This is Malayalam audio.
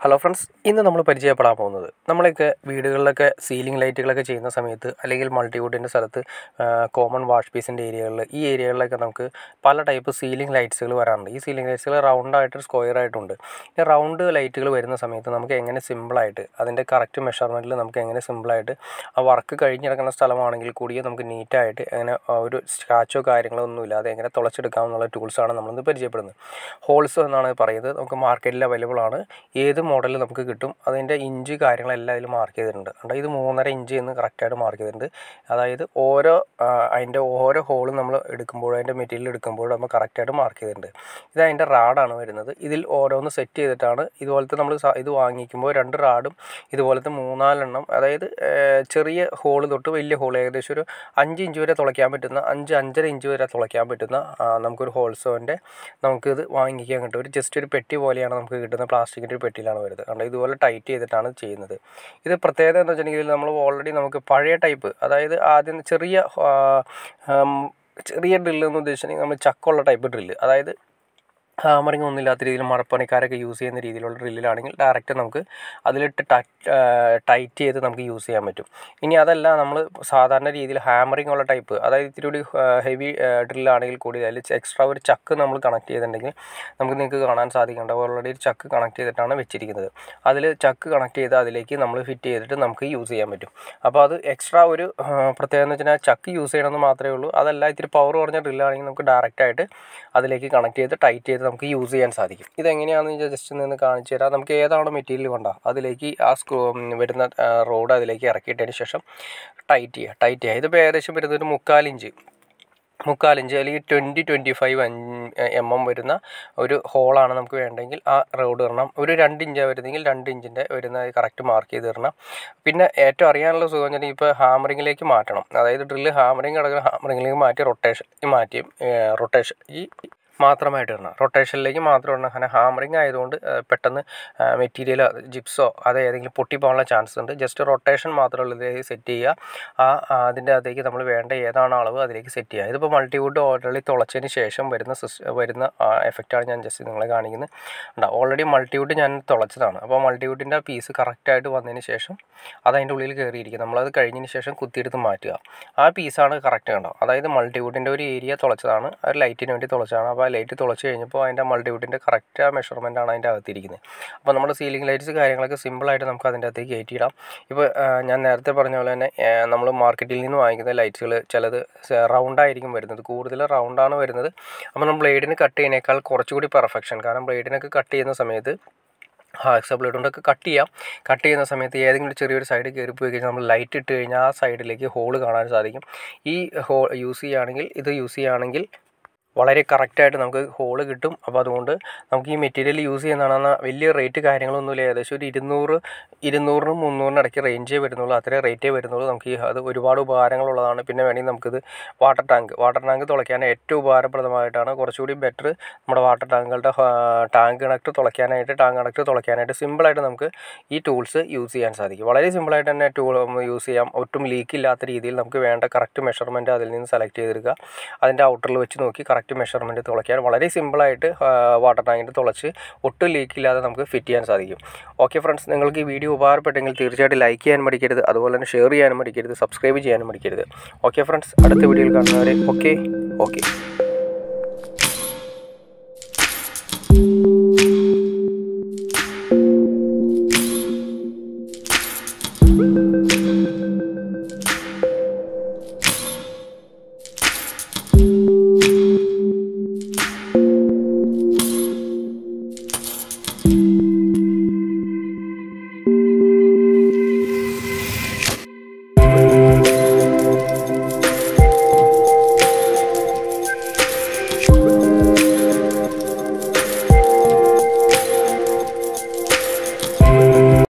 ഹലോ ഫ്രണ്ട്സ് ഇന്ന് നമ്മൾ പരിചയപ്പെടാൻ പോകുന്നത് നമ്മളൊക്കെ വീടുകളിലൊക്കെ സീലിംഗ് ലൈറ്റുകളൊക്കെ ചെയ്യുന്ന സമയത്ത് അല്ലെങ്കിൽ മൾട്ടിവുഡിൻ്റെ സ്ഥലത്ത് കോമൺ വാഷ് പീസിൻ്റെ ഏരിയകളിൽ ഈ ഏരിയകളിലൊക്കെ നമുക്ക് പല ടൈപ്പ് സീലിംഗ് ലൈറ്റ്സുകൾ വരാറുണ്ട് ഈ സീലിംഗ് ലൈറ്റ്സുകൾ റൗണ്ട് ആയിട്ട് സ്ക്വയർ ആയിട്ടുണ്ട് ഈ റൗണ്ട് ലൈറ്റുകൾ വരുന്ന സമയത്ത് നമുക്ക് എങ്ങനെ സിമ്പിളായിട്ട് അതിൻ്റെ കറക്റ്റ് മെഷർമെൻറ്റിൽ നമുക്ക് എങ്ങനെ സിമ്പിളായിട്ട് ആ വർക്ക് കഴിഞ്ഞ് കിടക്കുന്ന സ്ഥലമാണെങ്കിൽ കൂടി നമുക്ക് നീറ്റായിട്ട് എങ്ങനെ ആ, ഒരു സ്ക്രാച്ചോ കാര്യങ്ങളോ ഒന്നും ഇല്ലാതെ എങ്ങനെ തുളച്ചെടുക്കാമെന്നുള്ള ടൂൾസാണ് നമ്മളിന്ന് പരിചയപ്പെടുന്നത് ഹോൾസ് എന്നാണ് പറയുന്നത് നമുക്ക് മാർക്കറ്റിൽ അവൈലബിൾ ആണ് ഏത് മോഡലിൽ നമുക്ക് കിട്ടും അതിൻ്റെ ഇഞ്ച് കാര്യങ്ങളെല്ലാം ഇതിൽ മാർക്ക് ചെയ്തിട്ടുണ്ട് കണ്ടോ ഇത് മൂന്നര ഇഞ്ച് എന്ന് കറക്റ്റായിട്ട് മാർക്ക് ചെയ്തിട്ടുണ്ട് അതായത് ഓരോ ആ, അതിൻ്റെ ഓരോ ഹോളും നമ്മൾ എടുക്കുമ്പോഴും അതിൻ്റെ മെറ്റീരിയൽ എടുക്കുമ്പോഴും നമ്മൾ കറക്റ്റായിട്ട് മാർക്ക് ചെയ്തിട്ടുണ്ട് ഇത് അതിൻ്റെ റാഡാണ് വരുന്നത് ഇതിൽ ഓരോന്ന് സെറ്റ് ചെയ്തിട്ടാണ് ഇതുപോലത്തെ നമ്മൾ ഇത് വാങ്ങിക്കുമ്പോൾ രണ്ട് റാഡും ഇതുപോലത്തെ മൂന്നാലെണ്ണം അതായത് ആ, ചെറിയ ഹോൾ തൊട്ട് വലിയ ഹോൾ ഏകദേശം ഒരു അഞ്ച് ഇഞ്ച് വരെ തുളയ്ക്കാൻ പറ്റുന്ന അഞ്ച് അഞ്ചര ഇഞ്ച് വരെ തുളയ്ക്കാൻ പറ്റുന്ന ആ, നമുക്കൊരു ഹോൾസോൻ്റെ നമുക്കിത് വാങ്ങിക്കാൻ കിട്ടും ഒരു ജസ്റ്റ് ഒരു പെട്ടി പോലെയാണ് നമുക്ക് കിട്ടുന്ന പ്ലാസ്റ്റിക്കിൻ്റെ ഒരു പെട്ടിയിലാണ് വരുന്നത് കാരണം ഇതുപോലെ ടൈറ്റ് ചെയ്തിട്ടാണ് ചെയ്യുന്നത് ഇത് പ്രത്യേകത എന്ന് വെച്ചിട്ടുണ്ടെങ്കിൽ നമ്മൾ ഓൾറെഡി നമുക്ക് പഴയ ടൈപ്പ് അതായത് ആദ്യം ചെറിയ ആ, ഉം, ചെറിയ ഡ്രില്ല് എന്ന് ഉദ്ദേശിച്ചിട്ടുണ്ടെങ്കിൽ നമ്മൾ ചക്കുള്ള ടൈപ്പ് ഡ്രില്ല് അതായത് ഹാമറിങ് ഒന്നും ഇല്ലാത്ത രീതിയിൽ മരപ്പണിക്കാരൊക്കെ യൂസ് ചെയ്യുന്ന രീതിയിലുള്ള ഡ്രില്ലിലാണെങ്കിൽ ഡയറക്റ്റ് നമുക്ക് അതിലിട്ട് ടൈറ്റ് ചെയ്ത് നമുക്ക് യൂസ് ചെയ്യാൻ പറ്റും ഇനി അതല്ല നമ്മൾ സാധാരണ രീതിയിൽ ഹാമറിങ് ഉള്ള ടൈപ്പ് അതായത് ഇത്തിരി കൂടി ഹെവി ഡ്രില്ലാണെങ്കിൽ കൂടി അതിൽ എക്സ്ട്രാ ഒരു ചക്ക് നമ്മൾ കണക്ട് ചെയ്തിട്ടുണ്ടെങ്കിൽ നമുക്ക് നിങ്ങൾക്ക് കാണാൻ സാധിക്കുന്നുണ്ട് ഓൾറെഡി ഒരു ചക്ക് കണക്ട് ചെയ്തിട്ടാണ് വെച്ചിരിക്കുന്നത് അതിൽ ചക്ക് കണക്ട് ചെയ്ത് അതിലേക്ക് നമ്മൾ ഫിറ്റ് ചെയ്തിട്ട് നമുക്ക് യൂസ് ചെയ്യാൻ പറ്റും അപ്പോൾ അത് എക്സ്ട്രാ ഒരു ആ, പ്രത്യേകത എന്ന് വെച്ചാൽ ചക്ക് യൂസ് ചെയ്യണമെന്ന് മാത്രമേ ഉള്ളൂ അതല്ല ഇത്തിരി പവർ കുറഞ്ഞ ഡ്രില്ലാണെങ്കിൽ നമുക്ക് ഡയറക്റ്റ് ആയിട്ട് അതിലേക്ക് കണക്ട് ചെയ്ത് ടൈറ്റ് ചെയ്ത് നമുക്ക് യൂസ് ചെയ്യാൻ സാധിക്കും ഇതെങ്ങനെയാണെന്ന് ജസ്റ്റ് നിന്ന് കാണിച്ചു തരാം നമുക്ക് ഏതാണ് മെറ്റീരിയൽ കൊണ്ട അതിലേക്ക് ആ സ്ക്രൂ വരുന്ന റോഡ് അതിലേക്ക് ഇറക്കിയിട്ടതിന് ശേഷം ടൈറ്റ് ചെയ്യുക ടൈറ്റ് ചെയ്യുക ഇതിപ്പോൾ ഏകദേശം വരുന്നത് ഒരു മുക്കാൽ ഇഞ്ച് മുക്കാലിഞ്ച് അല്ലെങ്കിൽ twenty twenty five M M വരുന്ന ഒരു ഹോളാണ് നമുക്ക് വേണ്ടെങ്കിൽ ആ റോഡ് ഇടണം ഒരു രണ്ട് ഇഞ്ച് വരുന്നെങ്കിൽ രണ്ട് ഇഞ്ചിൻ്റെ വരുന്ന കറക്റ്റ് മാർക്ക് ചെയ്ത് ഇടണം പിന്നെ ഏറ്റവും അറിയാനുള്ള സുഖം എന്ന് വെച്ചാൽ ഇപ്പോൾ ഹാമറിങ്ങിലേക്ക് മാറ്റണം അതായത് ഡ്രില്ല് ഹാമറിങ് കിടക്കുന്ന ഹാമറിങ്ങിലേക്ക് മാറ്റി റൊട്ടേഷൻ മാറ്റിയും റൊട്ടേഷൻ ഈ മാത്രമായിട്ട് ഇടണം റൊട്ടേഷനിലേക്ക് മാത്രം ഇടണം കാരണം ഹാമറിങ് ആയതുകൊണ്ട് ആ, പെട്ടെന്ന് മെറ്റീരിയൽ ജിപ്സോ അത് ഏതെങ്കിലും പൊട്ടിപ്പോകാനുള്ള ചാൻസ് ഉണ്ട് ജസ്റ്റ് റൊട്ടേഷൻ മാത്രമുള്ള ഇതിലേക്ക് സെറ്റ് ചെയ്യുക ആ ആ, അതിൻ്റെ അകത്തേക്ക് നമ്മൾ വേണ്ട ഏതാണ് അളവ് അതിലേക്ക് സെറ്റ് ചെയ്യുക ഇതിപ്പോൾ മൾട്ടിവുഡ് ഓൾറെഡി തുളച്ചതിന് ശേഷം വരുന്ന സിസ് വരുന്ന എഫക്റ്റാണ് ഞാൻ ജസ്റ്റ് നിങ്ങളെ കാണിക്കുന്നത് ഉണ്ടാവും ഓൾറെഡി മൾട്ടിവുഡ് ഞാൻ തുളച്ചതാണ് അപ്പോൾ മൾട്ടിവുഡിൻ്റെ പീസ് കറക്റ്റായിട്ട് വന്നതിന് ശേഷം അത് അതിൻ്റെ ഉള്ളിൽ കയറിയിരിക്കും നമ്മളത് കഴിഞ്ഞതിന് ശേഷം കുത്തിയെടുത്ത് മാറ്റുക ആ പീസാണ് കറക്റ്റ് ഉണ്ടാവും അതായത് മൾട്ടിവുഡിൻ്റെ ഒരു ഏരിയ തുളച്ചതാണ് ആ ഒരു ലൈറ്റിന് വേണ്ടി തുളച്ചതാണ് അപ്പോൾ ആ ലൈറ്റ് തുളച്ച് കഴിഞ്ഞപ്പോൾ അതിൻ്റെ മൾട്ടിവുഡിൻ്റെ കറക്റ്റ് ആ മെഷർമെൻ്റ് ആണ് അതിൻ്റെ അകത്തിരിക്കുന്നത് അപ്പോൾ നമ്മുടെ സീലിംഗ് ലൈറ്റ്സ് കാര്യങ്ങളൊക്കെ സിമ്പിളായിട്ട് നമുക്ക് അതിൻ്റെ അകത്തേക്ക് കയറ്റിയിടാം ഇപ്പോൾ ആ, ഞാൻ നേരത്തെ പറഞ്ഞ പോലെ തന്നെ നമ്മൾ മാർക്കറ്റിൽ നിന്ന് വാങ്ങിക്കുന്ന ലൈറ്റ്സുകൾ ചിലത് റൗണ്ടായിരിക്കും വരുന്നത് കൂടുതൽ റൗണ്ടാണ് വരുന്നത് അപ്പോൾ നമ്മൾ ബ്ലേഡിന് കട്ട് ചെയ്യുന്നതിനേക്കാൾ കുറച്ചുകൂടി പെർഫെക്ഷൻ കാരണം ബ്ലേഡിനൊക്കെ കട്ട് ചെയ്യുന്ന സമയത്ത് ഹാക്സ ബ്ലേഡ് കൊണ്ടൊക്കെ കട്ട് ചെയ്യാം കട്ട് ചെയ്യുന്ന സമയത്ത് ഏതെങ്കിലും ചെറിയൊരു സൈഡ് കയറി പോയി കഴിഞ്ഞാൽ നമ്മൾ ലൈറ്റ് ഇട്ട് കഴിഞ്ഞാൽ ആ സൈഡിലേക്ക് ഹോൾ കാണാൻ സാധിക്കും ഈ ഹോൾ യൂസ് ചെയ്യുകയാണെങ്കിൽ ഇത് യൂസ് ചെയ്യുകയാണെങ്കിൽ വളരെ കറക്റ്റായിട്ട് നമുക്ക് ഹോള് കിട്ടും അപ്പോൾ അതുകൊണ്ട് നമുക്ക് ഈ മെറ്റീരിയൽ യൂസ് ചെയ്യുന്നതാണ് വലിയ റേറ്റ് കാര്യങ്ങളൊന്നുമില്ല ഏകദേശം ഒരു ഇരുന്നൂറ് ഇരുന്നൂറിനും മുന്നൂറിനും ഇടയ്ക്ക് റേഞ്ചേ വരുന്നുള്ളൂ അത്രേ റേറ്റേ വരുന്നുള്ളൂ നമുക്ക് ഈ അത് ഒരുപാട് ഉപകാരങ്ങളുള്ളതാണ് പിന്നെ വേണമെങ്കിൽ നമുക്കിത് വാട്ടർ ടാങ്ക് വാട്ടർ ടാങ്ക് തുളയ്ക്കാൻ ഏറ്റവും ഉപകാരപ്രദമായിട്ടാണ് കുറച്ചുകൂടി ബെറ്റർ നമ്മുടെ വാട്ടർ ടാങ്കുകളുടെ ടാങ്ക് കണക്ട് തുളയ്ക്കാനായിട്ട് ടാങ്ക് കണക്ട് തുളയ്ക്കാനായിട്ട് സിമ്പിളായിട്ട് നമുക്ക് ഈ ടൂൾസ് യൂസ് ചെയ്യാൻ സാധിക്കും വളരെ സിമ്പിളായിട്ട് തന്നെ ടൂൾ യൂസ് ചെയ്യാം ഒട്ടും ലീക്ക് ഇല്ലാത്ത രീതിയിൽ നമുക്ക് വേണ്ട കറക്റ്റ് മെഷർമെൻറ്റ് അതിൽ നിന്ന് സെലക്ട് ചെയ്തെടുക്കുക അതിൻ്റെ ഔട്ടറിൽ വെച്ച് നോക്കി കറക്റ്റ് മെഷർമെൻറ്റ് തുളയ്ക്കാൻ വളരെ സിമ്പിളായിട്ട് വാട്ടർ ടാങ്കിൻ്റെ തുളച്ച് ഒട്ടും ലീക്ക് ഇല്ലാതെ നമുക്ക് ഫിറ്റ് ചെയ്യാൻ സാധിക്കും ഓക്കെ ഫ്രണ്ട്സ് നിങ്ങൾക്ക് ഈ വീഡിയോ ഉപകാരപ്പെട്ടെങ്കിൽ തീർച്ചയായിട്ടും ലൈക്ക് ചെയ്യാൻ മടിക്കരുത് അതുപോലെ തന്നെ ഷെയർ ചെയ്യാനും മടിക്കരുത് സബ്സ്ക്രൈബ് ചെയ്യാനും മടിക്കരുത് ഓക്കെ ഫ്രണ്ട്സ് അടുത്ത വീഡിയോയിൽ കാണുന്നവരെ ഓക്കെ ഓക്കെ